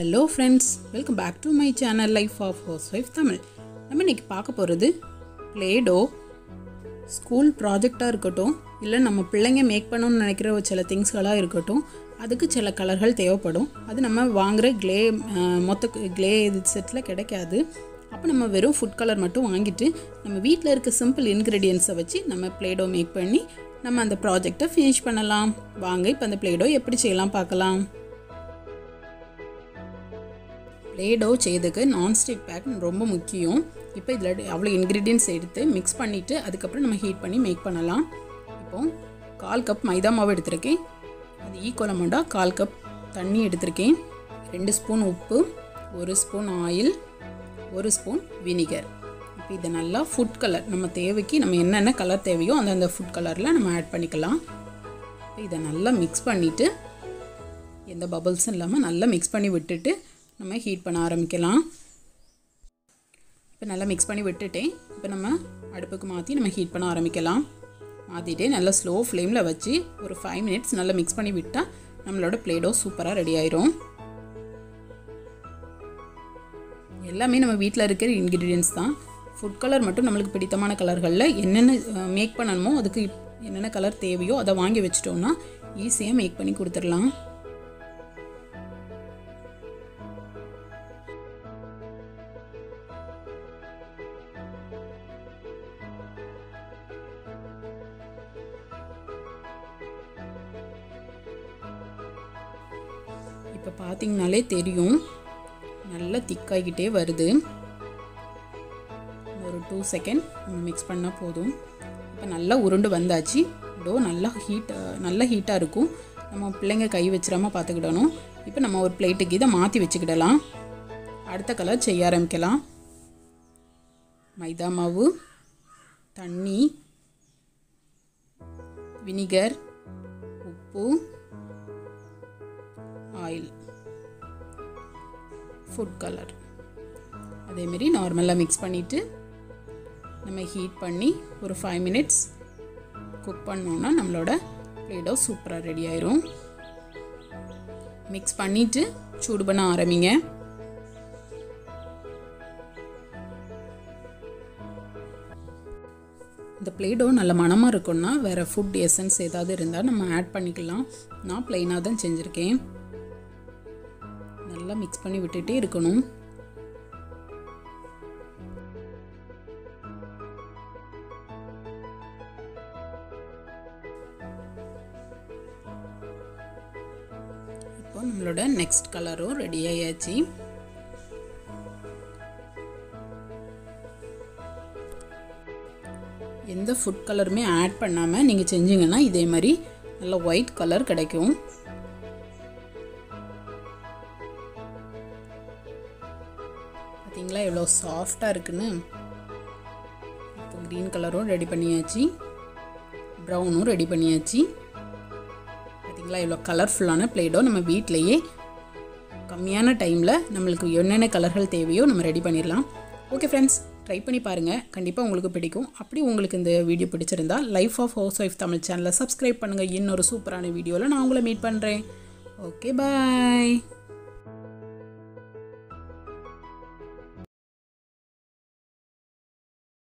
hello friends welcome back to my channel life of housewife Tamil நம்ம இன்றைக்கி பார்க்க போகிறது ப்ளேடோ ஸ்கூல் ப்ராஜெக்டாக இருக்கட்டும் இல்லை நம்ம பிள்ளைங்க மேக் பண்ணணும்னு நினைக்கிற ஒரு சில திங்ஸ்களாக இருக்கட்டும் அதுக்கு சில கலர்கள் தேவைப்படும் அது நம்ம வாங்குகிற க்ளே மொத்த க்ளே இது செட்டில் கிடைக்காது அப்போ நம்ம வெறும் ஃபுட் கலர் மட்டும் வாங்கிட்டு நம்ம வீட்டில் இருக்க சிம்பிள் இன்க்ரீடியன்ஸை வச்சு நம்ம ப்ளேடோ மேக் பண்ணி நம்ம அந்த ப்ராஜெக்டை ஃபினிஷ் பண்ணலாம் வாங்க இப்போ அந்த ப்ளேடோ எப்படி செய்யலாம் பார்க்கலாம் ப்ளேடோ செய்யறதுக்கு நான்ஸ்டிக் பேக் ரொம்ப முக்கியம் இப்போ இதில் அவ்வளோ இன்க்ரீடியன்ஸ் எடுத்து மிக்ஸ் பண்ணிவிட்டு அதுக்கப்புறம் நம்ம ஹீட் பண்ணி மேக் பண்ணலாம் இப்போ கால் கப் மைதா மாவு எடுத்திருக்கேன் அது ஈக்குவல் அமௌண்ட்டாக கால் கப் தண்ணி எடுத்திருக்கேன் ரெண்டு ஸ்பூன் உப்பு ஒரு ஸ்பூன் ஆயில் ஒரு ஸ்பூன் வினிகர் இப்போ இதை நல்லா ஃபுட் கலர் நம்ம தேவைக்கு நம்ம என்னென்ன கலர் தேவையோ அந்தந்த ஃபுட் கலரில் நம்ம ஆட் பண்ணிக்கலாம் இப்போ இதை நல்லா மிக்ஸ் பண்ணிவிட்டு எந்த பபுள்ஸும் இல்லாமல் நல்லா மிக்ஸ் பண்ணி விட்டுட்டு நம்ம ஹீட் பண்ண ஆரம்பிக்கலாம் இப்போ நல்லா மிக்ஸ் பண்ணி விட்டுட்டேன் இப்போ நம்ம அடுப்புக்கு மாற்றி நம்ம ஹீட் பண்ண ஆரம்பிக்கலாம் மாற்றிட்டு நல்லா ஸ்லோ ஃப்ளேமில் வச்சு ஒரு ஃபைவ் மினிட்ஸ் நல்லா மிக்ஸ் பண்ணி விட்டால் நம்மளோட ப்ளேடோ சூப்பராக ரெடி ஆயிரும் எல்லாமே நம்ம வீட்டில் இருக்கிற இன்க்ரீடியன்ஸ் தான் ஃபுட் கலர் மட்டும் நம்மளுக்கு பிடித்தமான கலர்களில் என்னென்ன மேக் பண்ணணுமோ அதுக்கு என்னென்ன கலர் தேவையோ அதை வாங்கி வச்சிட்டோம்னா ஈஸியாக மேக் பண்ணி கொடுத்துடலாம் இப்போ பார்த்தீங்கனாலே தெரியும் நல்லா திக்காகிக்கிட்டே வருது ஒரு டூ செகண்ட் நம்ம மிக்ஸ் பண்ணால் போதும் இப்போ நல்லா உருண்டு வந்தாச்சு டோ நல்லா ஹீட் நல்லா ஹீட்டாக இருக்கும் நம்ம பிள்ளைங்க கை வச்சிடாமல் பார்த்துக்கிடணும் இப்போ நம்ம ஒரு பிளேட்டுக்கு இதை மாற்றி வச்சுக்கிடலாம் அடுத்த கலர் செய்ய ஆரம்பிக்கலாம் மைதா மாவு தண்ணி வினிகர் உப்பு ஆயில் ஃபுட் கலர் அதேமாரி நார்மலாக மிக்ஸ் பண்ணிவிட்டு நம்ம ஹீட் பண்ணி ஒரு ஃபைவ் மினிட்ஸ் குக் பண்ணோன்னா நம்மளோட ப்ளேடோ சூப்பராக ரெடி ஆயிரும் மிக்ஸ் பண்ணிவிட்டு சூடு பண்ண ஆரம்பிங்க இந்த ப்ளேடோ நல்ல மனமாக இருக்குன்னா வேறு ஃபுட் எசன்ஸ் ஏதாவது இருந்தால் நம்ம ஆட் பண்ணிக்கலாம் நான் ப்ளைனாக தான் செஞ்சுருக்கேன் நல்லா மிக்ஸ் பண்ணி விட்டுட்டே இருக்கணும் இப்போ நம்மளோட நெக்ஸ்ட் கலரும் ரெடி ஆயாச்சு எந்த ஃபுட் கலருமே ஆட் பண்ணாமல் நீங்கள் செஞ்சீங்கன்னா இதே மாதிரி நல்ல ஒயிட் கலர் கிடைக்கும் பார்த்தீங்களா எவ்வளோ சாஃப்டாக இருக்குன்னு இப்போ க்ரீன் கலரும் ரெடி பண்ணியாச்சு ப்ரௌனும் ரெடி பண்ணியாச்சு பார்த்தீங்களா எவ்வளோ கலர்ஃபுல்லான பிளேடோ நம்ம வீட்டிலையே கம்மியான டைமில் நம்மளுக்கு என்னென்ன கலர்கள் தேவையோ நம்ம ரெடி பண்ணிடலாம் ஓகே ஃப்ரெண்ட்ஸ் ட்ரை பண்ணி பாருங்கள் கண்டிப்பாக உங்களுக்கு பிடிக்கும் அப்படி உங்களுக்கு இந்த வீடியோ பிடிச்சிருந்தா life of housewife Tamil சேனலை சப்ஸ்கிரைப் பண்ணுங்கள் இன்னொரு சூப்பரான வீடியோவில் நான் உங்களை மீட் பண்ணுறேன் ஓகே பாய்